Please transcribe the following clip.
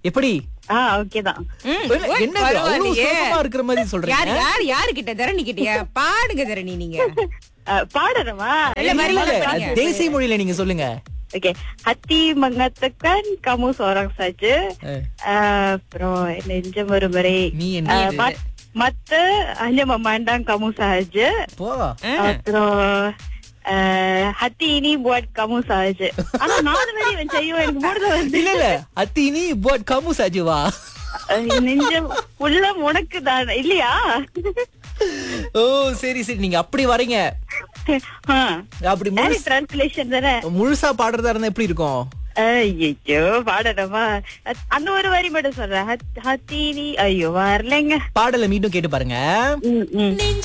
எப்படி ஆ ஓகே தான் ம், இல்ல, ஓய், என்ன இது? அவ்வளவு பரவாயில்லையே. சுலபமா இருக்கிற மாதிரி யார் சொல்றீங்க யார் யாரு கிட்ட தரணி கிட்டயா பாடுங்க தரணி நீங்க ஆ, பாடணுமா இல்ல, இல்ல, வரி இல்ல, படிங்க. தேசிய மொழியில நீங்க சொல்லுங்க okay hati mengatakan kamu seorang saja Eh. Ah, அப்புறம் நெஞ்சம் ஒரு முறை நீ என்ன Ah, இது? mat- mata hanya memandang kamu sahaja போ அப்புறம் ah, hati ini buat kamu sahaja ஆனா நாலு வரி வச்சு ஐயோ எனக்கு மூணு வந்து இல்ல இல்ல அத்தி நீ போட் கமு சாஜுவா Ah, நெஞ்சம் உள்ளம் உனக்கு தான் இல்லையா ஓ சரி சரி நீங்க அப்படி வரீங்க ஆ. அப்படி முழு- டிரான்ஸ்லேஷன் தானே முழுசா பாடுறதா இருந்தா எப்படி இருக்கும் ஐயோ பாடணுமா அத்- அந்த ஒரு வரி மட்டும் சொல்றேன் ஹத்- ஹத்தினி ஐயோ வரலைங்க பாடலை மீண்டும் கேட்டு பாருங்க ம், ம்.